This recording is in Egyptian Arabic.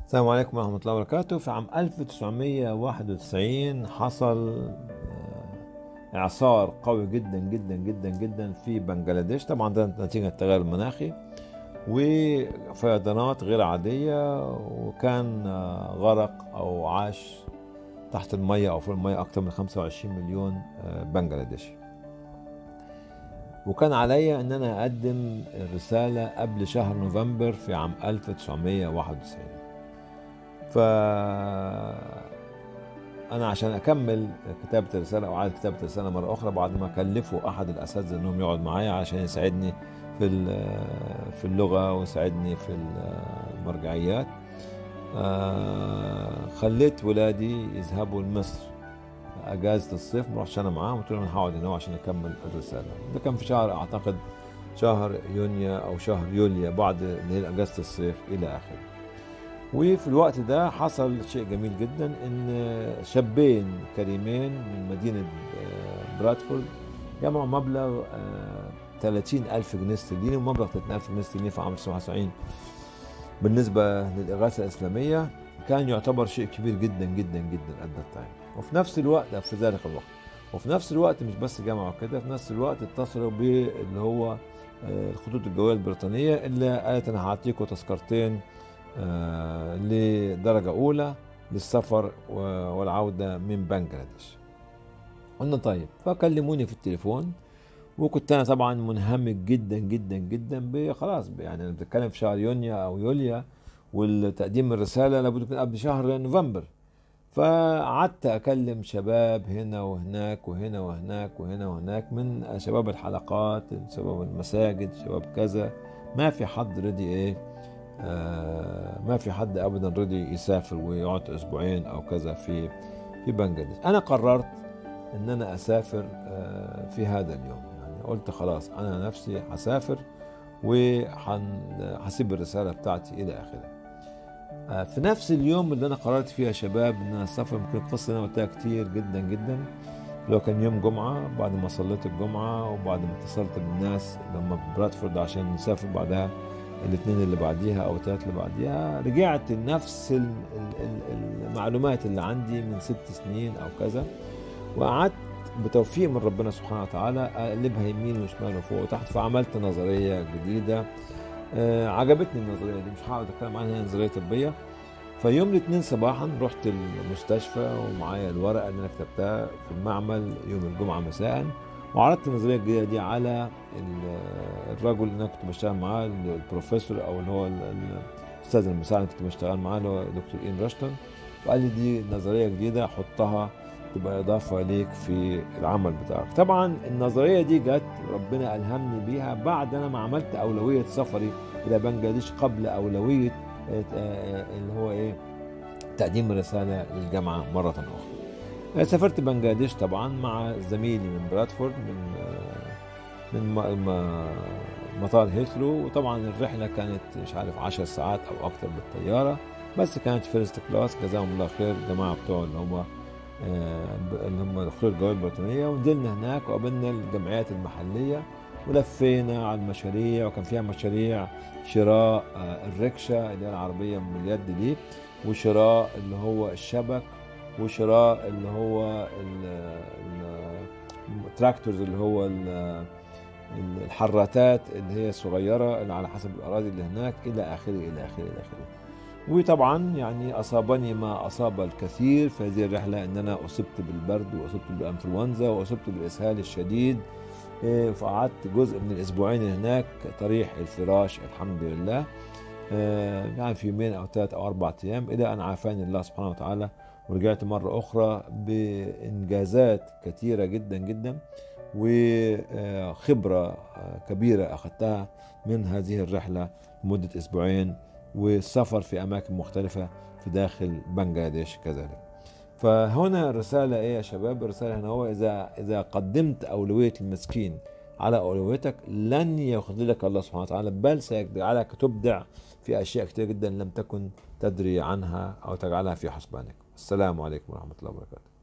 السلام عليكم ورحمة الله وبركاته في عام 1991 حصل آه، إعصار قوي جدا جدا جدا جدا في بنجلاديش طبعا ده نتيجة التغير المناخي وفيضانات غير عادية وكان آه، غرق أو عاش تحت المية أو في المية أكثر من 25 مليون آه، بنجلاديشي وكان عليا ان انا اقدم الرساله قبل شهر نوفمبر في عام 1991 ف انا عشان اكمل كتابه الرساله او اعاده كتابه الرساله مره اخرى بعد ما كلفوا احد الاساتذه انهم يقعد معايا عشان يساعدني في في اللغه ويساعدني في المرجعيات آه، خليت ولادي يذهبوا لمصر اجازه الصيف ما رحتش انا معاهم قلت لهم انا هقعد هنا عشان اكمل الرساله ده كان في شهر اعتقد شهر يونيو او شهر يوليو بعد اللي هي اجازه الصيف الى اخره وفي الوقت ده حصل شيء جميل جدا ان شابين كريمين من مدينه برادفورد جمعوا مبلغ 30 ألف جنيه استرليني ومبلغ 30 ألف جنيه استرليني في عام 1990 بالنسبة للإغاثة الإسلامية كان يعتبر شيء كبير جدا جدا جدا at that time وفي نفس الوقت في ذلك الوقت وفي نفس الوقت مش بس جمعوا كده في نفس الوقت اتصلوا باللي هو الخطوط الجوية البريطانية اللي قالت أنا هعطيكم تذكرتين لدرجة أولى للسفر والعودة من بنجلاديش قلنا طيب فكلموني في التليفون وكنت انا طبعا منهمك جدا جدا جدا خلاص يعني انا بتكلم في شهر يونيو او يوليا والتقديم الرساله لابد يكون قبل شهر نوفمبر فقعدت اكلم شباب هنا وهناك وهنا وهناك وهنا وهناك من شباب الحلقات شباب المساجد شباب كذا ما في حد رضي ايه آه ما في حد ابدا رضي يسافر ويقعد اسبوعين او كذا في في بنجلاديش انا قررت ان انا اسافر آه في هذا اليوم يعني قلت خلاص انا نفسي هسافر وهسيب الرساله بتاعتي الى اخره آه في نفس اليوم اللي انا قررت فيها شباب ان انا اسافر ممكن القصه اللي انا قلتها كتير جدا جدا لو كان يوم جمعه بعد ما صليت الجمعه وبعد ما اتصلت بالناس لما برادفورد عشان نسافر بعدها الاثنين اللي بعديها او الثلاث اللي بعديها رجعت لنفس المعلومات اللي عندي من ست سنين او كذا وقعدت بتوفيق من ربنا سبحانه وتعالى اقلبها يمين وشمال وفوق وتحت فعملت نظريه جديده آه عجبتني النظريه دي مش هقعد اتكلم عنها نظريه طبيه فيوم الاثنين صباحا رحت المستشفى ومعايا الورقه اللي انا كتبتها في المعمل يوم الجمعه مساء وعرضت النظريه الجديده دي على الرجل اللي انا كنت بشتغل معاه البروفيسور او اللي هو الاستاذ المساعد اللي كنت بشتغل معاه اللي هو دكتور اين راشتون وقال لي دي نظريه جديده حطها تبقى اضافه ليك في العمل بتاعك طبعا النظريه دي جت ربنا الهمني بيها بعد انا ما عملت اولويه سفري الى بنجلاديش قبل اولويه اللي هو ايه تقديم الرساله للجامعه مره اخرى سافرت بنجلاديش طبعا مع زميلي من برادفورد من من مطار هيثرو وطبعا الرحله كانت مش عارف 10 ساعات او اكتر بالطياره بس كانت فيرست كلاس جزاهم الله خير الجماعه بتوع اللي هم اللي هم الخير الجويه البريطانيه ونزلنا هناك وقابلنا الجمعيات المحليه ولفينا على المشاريع وكان فيها مشاريع شراء الركشه اللي هي العربيه من اليد دي وشراء اللي هو الشبك وشراء اللي هو التراكتورز اللي هو الحراتات اللي هي الصغيره اللي على حسب الاراضي اللي هناك الى اخره الى اخره الى اخره وطبعا يعني اصابني ما اصاب الكثير في هذه الرحله ان انا اصبت بالبرد واصبت بالانفلونزا واصبت بالاسهال الشديد فقعدت جزء من الاسبوعين هناك طريح الفراش الحمد لله يعني في يومين او ثلاث او اربع ايام الى ان عافاني الله سبحانه وتعالى ورجعت مره اخرى بانجازات كثيره جدا جدا وخبره كبيره اخذتها من هذه الرحله لمده اسبوعين والسفر في اماكن مختلفه في داخل بنجلاديش كذلك. فهنا الرساله ايه يا شباب؟ الرساله هنا هو اذا اذا قدمت اولويه المسكين على اولويتك لن يخذلك الله سبحانه وتعالى بل سيجعلك تبدع في اشياء كثير جدا لم تكن تدري عنها او تجعلها في حسبانك. السلام عليكم ورحمه الله وبركاته.